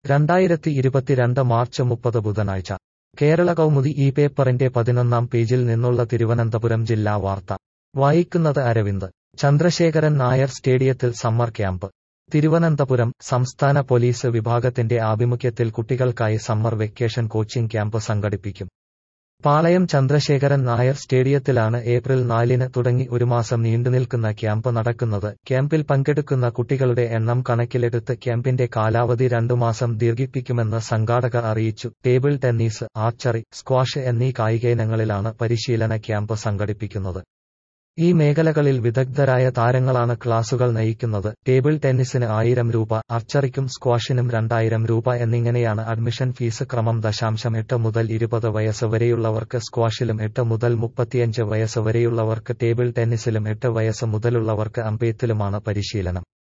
രണ്ടായിരത്തി ഇരുപത്തിരണ്ട് മാർച്ച് മുപ്പത് ബുധനാഴ്ച കേരള കൗമുദി ഈ പേപ്പറിന്റെ പതിനൊന്നാം പേജിൽ നിന്നുള്ള തിരുവനന്തപുരം ജില്ലാ വാർത്ത വായിക്കുന്നത് അരവിന്ദ് ചന്ദ്രശേഖരൻ നായർ സ്റ്റേഡിയത്തിൽ സമ്മർ ക്യാമ്പ് തിരുവനന്തപുരം സംസ്ഥാന പോലീസ് വിഭാഗത്തിന്റെ ആഭിമുഖ്യത്തിൽ കുട്ടികൾക്കായി സമ്മർ വെക്കേഷൻ കോച്ചിംഗ് ക്യാമ്പ് സംഘടിപ്പിക്കും പാളയം ചന്ദ്രശേഖരൻ നായർ സ്റ്റേഡിയത്തിലാണ് ഏപ്രിൽ നാലിന് തുടങ്ങി ഒരു മാസം നീണ്ടുനിൽക്കുന്ന ക്യാമ്പ് നടക്കുന്നത് ക്യാമ്പിൽ പങ്കെടുക്കുന്ന കുട്ടികളുടെ എണ്ണം കണക്കിലെടുത്ത് ക്യാമ്പിന്റെ കാലാവധി രണ്ടു മാസം ദീർഘിപ്പിക്കുമെന്ന് സംഘാടകർ അറിയിച്ചു ടേബിൾ ടെന്നീസ് ആർച്ചറി സ്ക്വാഷ് എന്നീ കായികയിനങ്ങളിലാണ് പരിശീലന ക്യാമ്പ് സംഘടിപ്പിക്കുന്നത് ഈ മേഖലകളിൽ വിദഗ്ധരായ താരങ്ങളാണ് ക്ലാസുകൾ നയിക്കുന്നത് ടേബിൾ ടെന്നീസിന് ആയിരം രൂപ അർച്ചറിക്കും സ്ക്വാഷിനും രണ്ടായിരം രൂപ എന്നിങ്ങനെയാണ് അഡ്മിഷൻ ഫീസ് ക്രമം ദശാംശം എട്ട് മുതൽ ഇരുപത് വയസ്സ് വരെയുള്ളവർക്ക് സ്ക്വാഷിലും എട്ട് മുതൽ മുപ്പത്തിയഞ്ച് വയസ്സ് വരെയുള്ളവർക്ക് ടേബിൾ ടെന്നീസിലും എട്ട് വയസ്സ് മുതലുള്ളവർക്ക് അമ്പെയ്ത്തിലുമാണ് പരിശീലനം